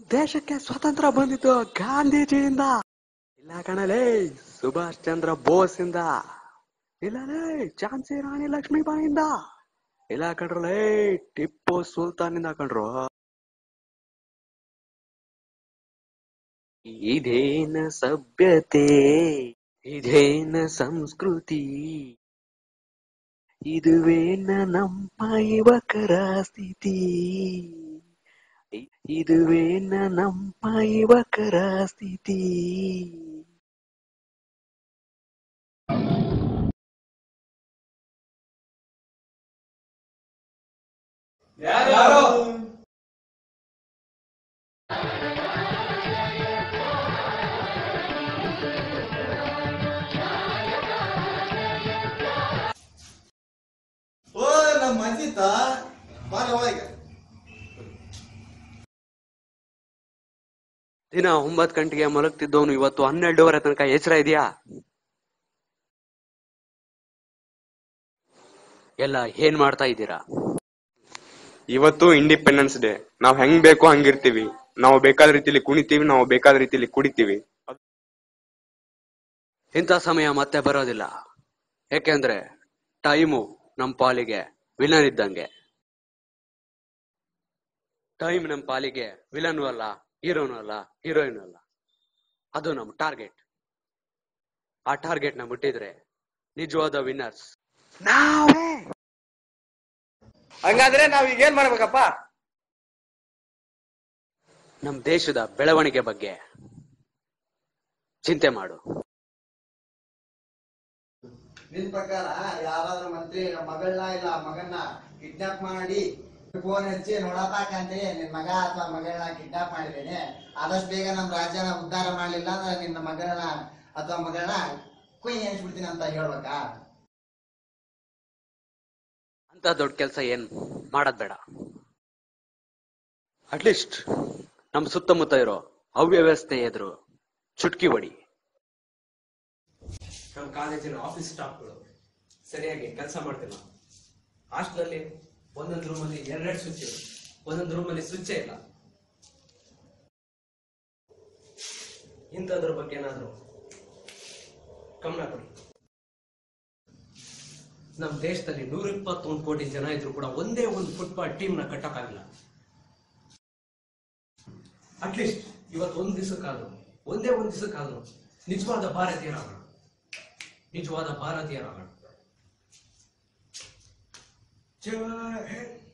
ದೇಶಕ್ಕೆ ಸ್ವಾತಂತ್ರ್ಯ ಬಂದಿದ್ದು ಗಾಂಧೀಜಿಯಿಂದ ಇಲ್ಲ ಕಣಲೇ ಸುಭಾಷ್ ಚಂದ್ರ ಬೋಸ್ ಇಂದ ಇಲ್ಲಲೇ ಝಾನ್ಸಿ ರಾಣಿ ಲಕ್ಷ್ಮೀಬಾಯಿಂದ ಇಲ್ಲ ಕಣ್ರಲೇ ಟಿಪ್ಪು ಸುಲ್ತಾನಿಂದ ಕಣ್ರು ಇದೇನ ಸಭ್ಯತೆ ಇದೇನ ಸಂಸ್ಕೃತಿ ಇದುವೇನ ನಮ್ಮ ಯುವಕರ ಸ್ಥಿತಿ ಇ- ಇದುವೇನ ನಮ್ಮ ಯುವಕರ ಸ್ಥಿತಿ ಯಾರು ಓ ನಮ್ಮ ಅಜಿತ ಬಾರಿ ಒಳಗೆ ದಿನ ಒಂಬತ್ ಗಂಟೆಗೆ ಮಲಗ್ತಿದ್ದವನು ಇವತ್ತು ಹನ್ನೆರಡೂವರೆ ತನಕ ಎಚ್ಚರ ಇದೆಯಾ ಎಲ್ಲ ಏನ್ ಮಾಡ್ತಾ ಇದ್ದೀರಾ ಇವತ್ತು ಇಂಡಿಪೆಂಡೆನ್ಸ್ ಡೇ ನಾವ್ ಹೆಂಗ್ ಬೇಕೋ ಹಂಗಿರ್ತೀವಿ ನಾವು ಬೇಕಾದ ರೀತಿಲಿ ಕುಣಿತೀವಿ ನಾವು ಬೇಕಾದ ರೀತಿಲಿ ಕುಡಿತೀವಿ ಇಂಥ ಸಮಯ ಮತ್ತೆ ಬರೋದಿಲ್ಲ ಯಾಕೆಂದ್ರೆ ಟೈಮು ನಮ್ ಪಾಲಿಗೆ ವಿಲನ್ ಇದ್ದಂಗೆ ಟೈಮ್ ನಮ್ ಪಾಲಿಗೆ ವಿಲನ್ ಅಲ್ಲ ಹೀರೋನು ಅಲ್ಲ ಹೀರೋಯಿನ್ ಅಲ್ಲ ಅದು ನಮ್ ಟಾರ್ಗೆಟ್ ಆ ಟಾರ್ಗೆಟ್ ನ ಮುಟ್ಟಿದ್ರೆ ನಿಜವಾದ ವಿನ್ನರ್ಸ್ ನಾವೇ ಹಂಗಾದ್ರೆ ನಾವ್ ಈಗ ಏನ್ ಮಾಡ್ಬೇಕಪ್ಪ ನಮ್ ದೇಶದ ಬೆಳವಣಿಗೆ ಬಗ್ಗೆ ಚಿಂತೆ ಮಾಡು ನಿನ್ ಪ್ರಕಾರ ಯಾರಾದ್ರೂ ಮಂತ್ರಿ ನಮ್ಮ ಮಗಳನ್ನ ಇಲ್ಲ ಮಗನ್ನ ಕಿಡ್ನಾಪ್ ಮಾಡಿ ಫೋನ್ ಹಚ್ಚಿ ನೋಡತಾಕಂತೆ ನಿನ್ ಮಗ ಅಥವಾ ಮಗಳನ್ನ ಕಿಡ್ನಾಪ್ ಮಾಡಿದ್ದೇನೆ ಆದಷ್ಟು ಬೇಗ ನಮ್ ರಾಜ್ಯನ ಉದ್ಧಾರ ಮಾಡ್ಲಿಲ್ಲ ಅಂದ್ರೆ ನಿನ್ನ ಮಗಳನ್ನ ಅಥವಾ ಮಗಳನ್ನ ಕುಯ್ ಎನ್ಸ್ಬಿಡ್ತೀನಿ ಅಂತ ಹೇಳ್ಬೇಕಾ ಅಂತ ದೊಡ್ಡ ಕೆಲಸ ಏನ್ ಮಾಡೋದ್ ಬೇಡ ಅಟ್ಲೀಸ್ಟ್ ನಮ್ ಸುತ್ತಮುತ್ತ ಇರೋ ಅವ್ಯವಸ್ಥೆ ಎದುರು ಚುಟ್ಕಿ ಹೊಡಿ ನಮ್ಮ ಕಾಲೇಜಿನ ಆಫೀಸ್ ಸ್ಟಾಫ್ಗಳು ಸರಿಯಾಗಿ ಕೆಲಸ ಮಾಡ್ತಿಲ್ಲ ಹಾಸ್ಟೆಲಲ್ಲಿ ಒಂದೊಂದು ರೂಮಲ್ಲಿ ಎರಡೆರಡು ಸ್ವಿಚ್ ಇವೆ ಒಂದೊಂದು ರೂಮಲ್ಲಿ ಸ್ವಿಚ್ಚೇ ಇಲ್ಲ ಇಂಥದ್ರ ಬಗ್ಗೆ ಏನಾದ್ರು ಗಮನ ಕೊಡಿ ನಮ್ಮ ದೇಶದಲ್ಲಿ ನೂರ ಇಪ್ಪತ್ತೊಂದು ಕೋಟಿ ಜನ ಇದ್ರು ಕೂಡ ಒಂದೇ ಒಂದು ಫುಟ್ಬಾಲ್ ಟೀಮ್ ನ ಕಟ್ಟಕ್ಕಾಗಿಲ್ಲ ಅಟ್ಲೀಸ್ಟ್ ಇವತ್ತು ಒಂದ್ ದಿವಸಕ್ಕಾದ್ರು ಒಂದೇ ಒಂದ್ ದಿವಸಕ್ಕಾದ್ರು ನಿಜವಾದ ಭಾರತೀಯರಾಗೋಣ ನಿಜವಾದ ಭಾರತೀಯರಾಗೋಣ ಜೈ ಹಿಂದ್